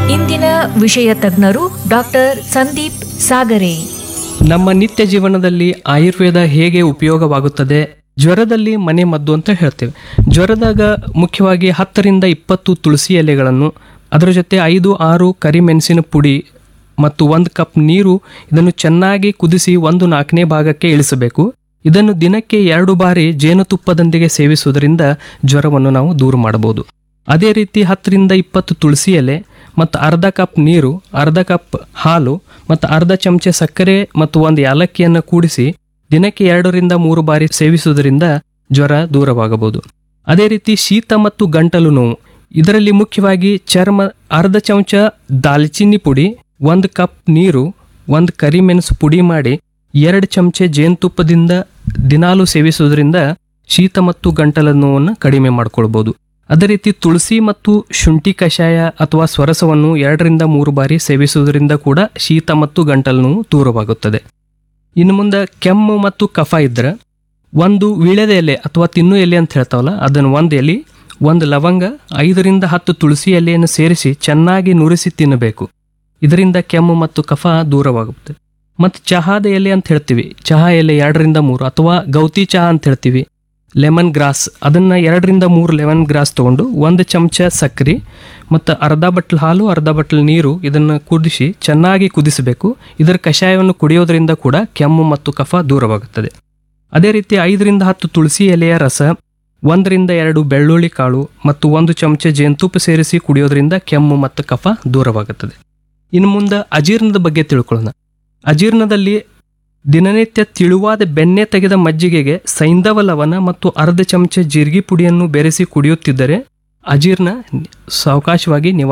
ಇಂದಿನ ವಿಷಯ ತಜ್ಞರು ಡಾಕ್ಟರ್ ಸಂದೀಪ್ ಸಾಗರೆ ನಮ್ಮ ನಿತ್ಯ ಜೀವನದಲ್ಲಿ ಆಯುರ್ವೇದ ಹೇಗೆ ಉಪಯೋಗವಾಗುತ್ತದೆ ಜ್ವರದಲ್ಲಿ ಮನೆ ಮದ್ದು ಅಂತ ಹೇಳ್ತೇವೆ ಜ್ವರದಾಗ ಮುಖ್ಯವಾಗಿ ಹತ್ತರಿಂದ ಇಪ್ಪತ್ತು ತುಳಸಿ ಎಲೆಗಳನ್ನು ಅದರ ಜೊತೆ ಐದು ಆರು ಕರಿಮೆಣಸಿನ ಪುಡಿ ಮತ್ತು ಒಂದು ಕಪ್ ನೀರು ಇದನ್ನು ಚೆನ್ನಾಗಿ ಕುದಿಸಿ ಒಂದು ನಾಲ್ಕನೇ ಭಾಗಕ್ಕೆ ಇಳಿಸಬೇಕು ಇದನ್ನು ದಿನಕ್ಕೆ ಎರಡು ಬಾರಿ ಜೇನುತುಪ್ಪದೊಂದಿಗೆ ಸೇವಿಸುವುದರಿಂದ ಜ್ವರವನ್ನು ನಾವು ದೂರ ಮಾಡಬಹುದು ಅದೇ ರೀತಿ ಹತ್ತರಿಂದ ಇಪ್ಪತ್ತು ತುಳಸಿ ಎಲೆ ಮತ್ತು ಅರ್ಧ ಕಪ್ ನೀರು ಅರ್ಧ ಕಪ್ ಹಾಲು ಮತ್ತು ಅರ್ಧ ಚಮಚ ಸಕ್ಕರೆ ಮತ್ತು ಒಂದು ಯಾಲಕ್ಕಿಯನ್ನು ಕೂಡಿಸಿ ದಿನಕ್ಕೆ ಎರಡರಿಂದ ಮೂರು ಬಾರಿ ಸೇವಿಸುವುದರಿಂದ ಜ್ವರ ದೂರವಾಗಬಹುದು ಅದೇ ರೀತಿ ಶೀತ ಮತ್ತು ಗಂಟಲು ನೋವು ಇದರಲ್ಲಿ ಮುಖ್ಯವಾಗಿ ಚರ್ಮ ಅರ್ಧ ಚಮಚ ದಾಲ್ಚಿನ್ನಿ ಪುಡಿ ಒಂದು ಕಪ್ ನೀರು ಒಂದು ಕರಿಮೆಣಸು ಪುಡಿ ಮಾಡಿ ಎರಡು ಚಮಚೆ ಜೇನುತುಪ್ಪದಿಂದ ದಿನಾಲು ಸೇವಿಸುವುದರಿಂದ ಶೀತ ಮತ್ತು ಗಂಟಲ ನೋವನ್ನು ಕಡಿಮೆ ಮಾಡ್ಕೊಳ್ಬೋದು ಅದೇ ರೀತಿ ತುಳಸಿ ಮತ್ತು ಶುಂಠಿ ಕಷಾಯ ಅಥವಾ ಸ್ವರಸವನ್ನು ಎರಡರಿಂದ ಮೂರು ಬಾರಿ ಸೇವಿಸುವುದರಿಂದ ಕೂಡ ಶೀತ ಮತ್ತು ಗಂಟಲು ನೋವು ದೂರವಾಗುತ್ತದೆ ಇನ್ನು ಮುಂದೆ ಕೆಮ್ಮು ಮತ್ತು ಕಫ ಇದ್ರೆ ಒಂದು ವೀಳ್ಯದ ಎಲೆ ಅಥವಾ ತಿನ್ನು ಎಲೆ ಅಂತ ಹೇಳ್ತಾವಲ್ಲ ಅದನ್ನು ಒಂದು ಎಲೆ ಒಂದು ಲವಂಗ ಐದರಿಂದ ಹತ್ತು ತುಳಸಿ ಎಲೆಯನ್ನು ಸೇರಿಸಿ ಚೆನ್ನಾಗಿ ನುರಿಸಿ ತಿನ್ನಬೇಕು ಇದರಿಂದ ಕೆಮ್ಮು ಮತ್ತು ಕಫ ದೂರವಾಗುತ್ತೆ ಮತ್ತು ಚಹಾದ ಎಲೆ ಅಂತ ಹೇಳ್ತೀವಿ ಚಹಾ ಎಲೆ ಎರಡರಿಂದ ಮೂರು ಅಥವಾ ಗೌತಿ ಚಹಾ ಅಂತ ಹೇಳ್ತೀವಿ ಲೆಮನ್ ಗ್ರಾಸ್ ಅದನ್ನು ಎರಡರಿಂದ ಮೂರು ಲೆಮನ್ ಗ್ರಾಸ್ ತೊಗೊಂಡು ಒಂದು ಚಮಚ ಸಕ್ಕರೆ ಮತ್ತು ಅರ್ಧ ಬಟ್ಲು ಹಾಲು ಅರ್ಧ ಬಟ್ಲು ನೀರು ಇದನ್ನು ಕುದಿಸಿ ಚೆನ್ನಾಗಿ ಕುದಿಸಬೇಕು ಇದರ ಕಷಾಯವನ್ನು ಕುಡಿಯೋದರಿಂದ ಕೂಡ ಕೆಮ್ಮು ಮತ್ತು ಕಫ ದೂರವಾಗುತ್ತದೆ ಅದೇ ರೀತಿ ಐದರಿಂದ ಹತ್ತು ತುಳಸಿ ಎಲೆಯ ರಸ ಒಂದರಿಂದ ಎರಡು ಬೆಳ್ಳುಳ್ಳಿ ಕಾಳು ಮತ್ತು ಒಂದು ಚಮಚ ಜೇನುತುಪ್ಪ ಸೇರಿಸಿ ಕುಡಿಯೋದ್ರಿಂದ ಕೆಮ್ಮು ಮತ್ತು ಕಫ ದೂರವಾಗುತ್ತದೆ ಇನ್ನು ಮುಂದೆ ಅಜೀರ್ಣದ ಬಗ್ಗೆ ತಿಳ್ಕೊಳ್ಳೋಣ ಅಜೀರ್ಣದಲ್ಲಿ ದಿನನಿತ್ಯ ತಿಳುವಾದ ಬೆಣ್ಣೆ ತೆಗೆದ ಮಜ್ಜಿಗೆಗೆ ಸೈಂಧವ ಲವಣ ಮತ್ತು ಅರ್ಧ ಚಮಚ ಜೀರಿಗೆ ಪುಡಿಯನ್ನು ಬೆರೆಸಿ ಕುಡಿಯುತ್ತಿದ್ದರೆ ಅಜೀರ್ಣ ಸಾವಕಾಶವಾಗಿ ನಿವಾರಣೆ